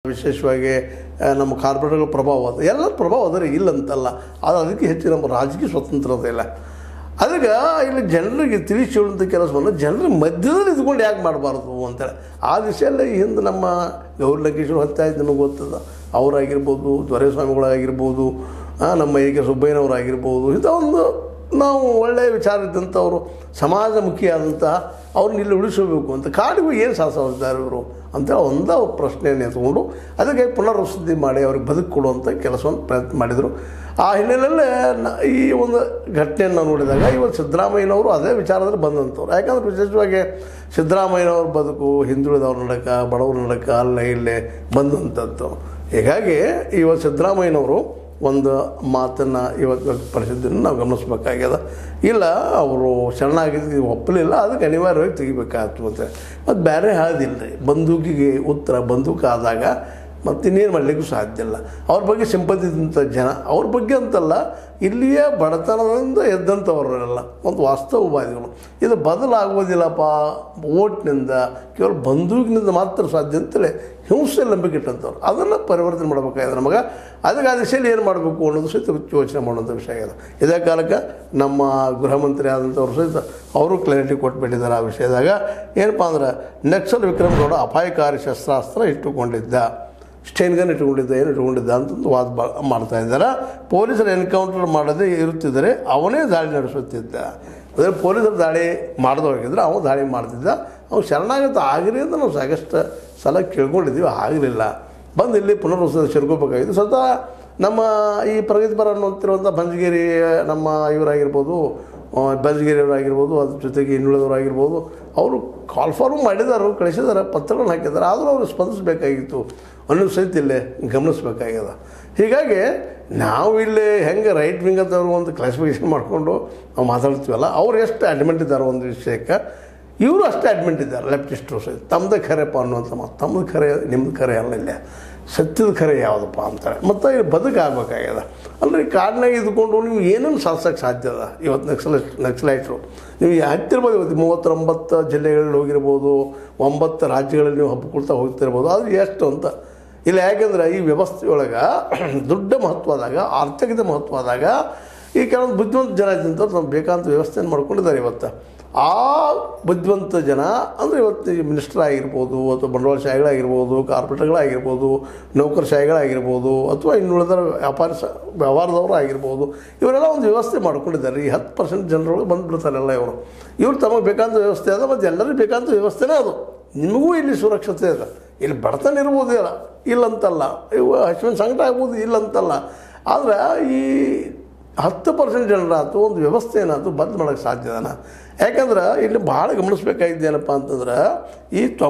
ವಿಶೇಷವಾಗಿ ಆ, ನಮ್ಮ ಕಾರ್ಪೊರೇಟ್ಗಳ ಪ್ರಭಾವ ಅದ ಎಲ್ಲ ಪ್ರಭಾವ ಅದ ರೀ ಇಲ್ಲ ಅಂತಲ್ಲ ಅದು ಅದಕ್ಕೆ ಹೆಚ್ಚು ನಮ್ಮ ರಾಜಕೀಯ ಸ್ವತಂತ್ರ ಇಲ್ಲ ಅದಕ್ಕೆ ಇಲ್ಲಿ ಜನರಿಗೆ ತಿಳಿಸಿ ಹೇಳುವಂಥ ಕೆಲಸವನ್ನು ಜನರ ಮಧ್ಯದಲ್ಲಿ ಇದ್ಕೊಂಡು ಯಾಕೆ ಮಾಡಬಾರ್ದು ಅಂತೇಳಿ ಆ ದಿಶೆಯಲ್ಲೇ ಈ ಹಿಂದೆ ನಮ್ಮ ಗೌರಿ ಲಂಕೇಶ್ವರ ಹತ್ತಾಯ್ತು ನನಗೆ ಗೊತ್ತದ ಅವರಾಗಿರ್ಬೋದು ದೊರೆಸ್ವಾಮಿಗಳಾಗಿರ್ಬೋದು ಆ, ನಮ್ಮ ಈಗ ಸುಬ್ಬಯ್ಯನವರಾಗಿರ್ಬೋದು ಇಂಥ ಒಂದು ನಾವು ಒಳ್ಳೆಯ ವಿಚಾರ ಇದ್ದಂಥವರು ಸಮಾಜಮುಖಿಯಾದಂತಹ ಅವ್ರನ್ನ ಇಲ್ಲಿ ಉಳಿಸಬೇಕು ಅಂತ ಕಾಡಿಗೂ ಏನು ಸಾಧಿಸ್ತಾರೆ ಇವರು ಅಂತೇಳಿ ಒಂದೇ ಪ್ರಶ್ನೆಯನ್ನು ಎತ್ಕೊಂಡು ಅದಕ್ಕೆ ಪುನರ್ವಸತಿ ಮಾಡಿ ಅವ್ರಿಗೆ ಬದುಕು ಕೊಡುವಂಥ ಕೆಲಸವನ್ನು ಪ್ರಯತ್ನ ಮಾಡಿದರು ಆ ಹಿನ್ನೆಲೆಯಲ್ಲೇ ನ- ಈ ಒಂದು ಘಟನೆಯನ್ನು ನೋಡಿದಾಗ ಇವತ್ತು ಸಿದ್ದರಾಮಯ್ಯನವರು ಅದೇ ವಿಚಾರದಲ್ಲಿ ಬಂದಂಥವ್ರು ಯಾಕಂದ್ರೆ ವಿಶೇಷವಾಗಿ ಸಿದ್ದರಾಮಯ್ಯನವ್ರ ಬದುಕು ಹಿಂದುಳಿದವ್ರ ನಡಕ ಬಡವ್ರ ನಡಕ ಅಲ್ಲೇ ಇಲ್ಲೇ ಬಂದಂಥದ್ದು ಹೀಗಾಗಿ ಇವತ್ತು ಸಿದ್ದರಾಮಯ್ಯನವರು ಒಂದು ಮಾತನ್ನು ಇವತ್ತು ವ್ಯಕ್ತಪಡಿಸಿದ್ದನ್ನು ನಾವು ಗಮನಿಸ್ಬೇಕಾಗ್ಯದ ಇಲ್ಲ ಅವರು ಶರಣಾಗಿದ್ದು ಒಪ್ಪಲಿಲ್ಲ ಅದಕ್ಕೆ ಅನಿವಾರ್ಯವಾಗಿ ತೆಗಿಬೇಕಾಗ್ತು ಮತ್ತು ಮತ್ತು ಬೇರೆ ಹಾದಿಲ್ಲ ರೀ ಬಂದೂಕಿಗೆ ಉತ್ತರ ಬಂದೂಕು ಆದಾಗ ಮತ್ತು ಇನ್ನೇನು ಮಾಡಲಿಕ್ಕೂ ಸಾಧ್ಯ ಇಲ್ಲ ಅವ್ರ ಬಗ್ಗೆ ಸಿಂಪತಿ ಇದ್ದಂಥ ಜನ ಅವ್ರ ಬಗ್ಗೆ ಅಂತಲ್ಲ ಇಲ್ಲಿಯ ಬಡತನದಿಂದ ಎದ್ದಂಥವರೆಲ್ಲ ಒಂದು ವಾಸ್ತವವಾದಿಗಳು ಇದು ಬದಲಾಗುವುದಿಲ್ಲಪ್ಪ ಓಟ್ನಿಂದ ಕೇವಲ ಬಂದೂಕಿನಿಂದ ಮಾತ್ರ ಸಾಧ್ಯ ಅಂತೇಳಿ ಹಿಂಸೆ ನಂಬಿಕೆ ಇಟ್ಟಂಥವ್ರು ಅದನ್ನು ಪರಿವರ್ತನೆ ಮಾಡಬೇಕಾಗಿದೆ ನಮಗೆ ಅದಕ್ಕೆ ಆ ದಿಶೆಯಲ್ಲಿ ಏನು ಮಾಡಬೇಕು ಅನ್ನೋದು ಸಹಿತ ಯೋಚನೆ ಮಾಡುವಂಥ ವಿಷಯ ಆಗಿದೆ ಇದೇ ಕಾಲಕ್ಕೆ ನಮ್ಮ ಗೃಹ ಮಂತ್ರಿ ಆದಂಥವ್ರು ಸಹಿತ ಅವರು ಕ್ಲಾರಿಟಿ ಕೊಟ್ಬಿಟ್ಟಿದ್ದಾರೆ ಆ ವಿಷಯದಾಗ ಏನಪ್ಪ ಅಂದ್ರೆ ನಕ್ಸಲ್ ವಿಕ್ರಮ್ ಗೌಡ ಅಪಾಯಕಾರಿ ಶಸ್ತ್ರಾಸ್ತ್ರ ಇಟ್ಟುಕೊಂಡಿದ್ದ ಸ್ಟೇನ್ ಗನ್ ಇಟ್ಕೊಂಡಿದ್ದ ಏನು ಇಟ್ಕೊಂಡಿದ್ದ ಅಂತಂದು ವಾದ ಬಾ ಮಾಡ್ತಾ ಇದ್ದಾರೆ ಪೊಲೀಸರು ಎನ್ಕೌಂಟರ್ ಮಾಡದೆ ಇರುತ್ತಿದ್ದರೆ ಅವನೇ ದಾಳಿ ನಡೆಸುತ್ತಿದ್ದ ಅಂದರೆ ಪೊಲೀಸರು ದಾಳಿ ಮಾಡಿದವಾಗಿದ್ರೆ ಅವನು ದಾಳಿ ಮಾಡ್ತಿದ್ದ ಅವ್ನು ಶರಣಾಗತ ಆಗಿರಿ ಅಂತ ನಾವು ಸಾಕಷ್ಟು ಸಲ ಕೇಳ್ಕೊಂಡಿದ್ದೀವಿ ಆಗಲಿಲ್ಲ ಬಂದು ಇಲ್ಲಿ ಪುನರ್ವಸತಿ ಸೇರ್ಕೋಬೇಕಾಗಿತ್ತು ಸ್ವತಃ ನಮ್ಮ ಈ ಪ್ರಗತಿಪರ ಅನ್ನುವಂತಿರುವಂಥ ಬಂಜಗೇರಿ ನಮ್ಮ ಇವರಾಗಿರ್ಬೋದು ಆ, ಬಂಜಗೇರಿಯವರಾಗಿರ್ಬೋದು ಅದ್ರ ಜೊತೆಗೆ ಇನ್ನುಳಿದವರಾಗಿರ್ಬೋದು ಅವರು ಕಾಲ್ ಫಾರ್ಮ್ ಮಾಡಿದ್ದಾರೆ ಕಳಿಸಿದ್ದಾರೆ ಪತ್ರಗಳನ್ನು ಹಾಕಿದ್ದಾರೆ ಆದರೂ ಅವರು ಸ್ಪಂದಿಸಬೇಕಾಗಿತ್ತು ಅನ್ನೋದು ಸಹಿತ ಇಲ್ಲೇ ಗಮನಿಸಬೇಕಾಗ್ಯದ ಹೀಗಾಗಿ ನಾವು ಇಲ್ಲಿ ಹೆಂಗೆ ರೈಟ್ ವಿಂಗ್ ಅಂತ ಅವ್ರು ಒಂದು ಕ್ಲಾಸಿಫಿಕೇಷನ್ ಮಾಡಿಕೊಂಡು ನಾವು ಮಾತಾಡ್ತೀವಲ್ಲ ಅವ್ರು ಎಷ್ಟು ಅಡ್ಮೆಂಟ್ ಇದ್ದಾರೆ ಒಂದು ವಿಷಯಕ್ಕೆ ಇವರು ಅಷ್ಟೇ ಅಡ್ಮೆಂಟ್ ಇದ್ದಾರೆ ಲೆಫ್ಟಿಸ್ಟ್ರು ಸಹಿತ ತಮ್ಮದೇ ಖರೆಪ್ಪ ಅನ್ನುವಂಥ ಮಾತು ತಮ್ಮದು ಖರೆ ನಿಮ್ಮದು ಖರೆ ಅಲ್ಲ ಇಲ್ಲ ಸತ್ಯದ ಖರೆ ಯಾವುದಪ್ಪ ಅಂತಾರೆ ಮತ್ತು ಇಲ್ಲಿ ಬದುಕಾಗಬೇಕಾಗ್ಯದ ಅಂದರೆ ಕಾಡಿನಾಗ ಇದ್ಕೊಂಡು ನೀವು ಏನನ್ನು ಸಾಧಿಸೋಕ್ಕೆ ಸಾಧ್ಯ ಅದ ಇವತ್ತು ನಕ್ಸಲೈಟ್ ನಕ್ಸಲೈಟ್ರು ನೀವು ಹತ್ತಿರ್ಬೋದು ಇವತ್ತು ಮೂವತ್ತೊಂಬತ್ತು ಜಿಲ್ಲೆಗಳಲ್ಲಿ ಹೋಗಿರ್ಬೋದು ಒಂಬತ್ತು ರಾಜ್ಯಗಳಲ್ಲಿ ನೀವು ಹಬ್ಕೊಳ್ತಾ ಹೋಗ್ತಿರ್ಬೋದು ಅದು ಎಷ್ಟು ಅಂತ ಇಲ್ಲ ಯಾಕೆಂದ್ರೆ ಈ ವ್ಯವಸ್ಥೆಯೊಳಗೆ ದುಡ್ಡ ಮಹತ್ವದಾಗ ಆರ್ಥಿಕತೆ ಮಹತ್ವದಾಗ ಈ ಕೆಲವೊಂದು ಬುದ್ಧಿವಂತ ಜನ ಇದ್ದಂಥವ್ರು ನಮ್ಗೆ ಬೇಕಾದಂಥ ವ್ಯವಸ್ಥೆಯನ್ನು ಮಾಡ್ಕೊಂಡಿದ್ದಾರೆ ಇವತ್ತು ಆ ಬುದ್ಧಿವಂತ ಜನ ಅಂದರೆ ಇವತ್ತು ಈ ಮಿನಿಸ್ಟರ್ ಆಗಿರ್ಬೋದು ಅಥವಾ ಬಂಡವಾಳಶಾಹಿಗಳಾಗಿರ್ಬೋದು ಕಾರ್ಪೊರೇಟ್ಗಳಾಗಿರ್ಬೋದು ನೌಕರಶಾಹಿಗಳಾಗಿರ್ಬೋದು ಅಥವಾ ಇನ್ನುಳಿದ ವ್ಯಾಪಾರ ಸ ವ್ಯವಹಾರದವರು ಆಗಿರ್ಬೋದು ಇವರೆಲ್ಲ ಒಂದು ವ್ಯವಸ್ಥೆ ಮಾಡ್ಕೊಂಡಿದ್ದಾರೆ ಈ ಹತ್ತು ಪರ್ಸೆಂಟ್ ಜನರೊಳಗೆ ಬಂದುಬಿಡ್ತಾರೆಲ್ಲ ಇವರು ಇವ್ರು ತಮಗೆ ಬೇಕಾದಂಥ ವ್ಯವಸ್ಥೆ ಅದ ಮತ್ತು ಎಲ್ಲರಿಗೂ ಬೇಕಾದಂಥ ವ್ಯವಸ್ಥೆನೇ ಅದು ನಿಮಗೂ ಇಲ್ಲಿ ಸುರಕ್ಷತೆ ಇದೆ ಇಲ್ಲಿ ಬಡತನ ಇರ್ಬೋದು ಇಲ್ಲ ಇಲ್ಲಂತಲ್ಲ ಇವು ಹಶ್ವಿನ ಸಂಕಟ ಆಗ್ಬೋದು ಇಲ್ಲಂತಲ್ಲ ಆದರೆ ಈ ಹತ್ತು ಪರ್ಸೆಂಟ್ ಜನರಾತು ಒಂದು ವ್ಯವಸ್ಥೆ ಏನಾಯ್ತು ಬಂದ್ ಮಾಡೋಕ್ಕೆ ಸಾಧ್ಯದನ ಯಾಕಂದ್ರೆ ಇಲ್ಲಿ ಭಾಳ ಗಮನಿಸ್ಬೇಕಾಗಿದ್ದೇನಪ್ಪ ಅಂತಂದ್ರೆ ಈ ತೊಂಬ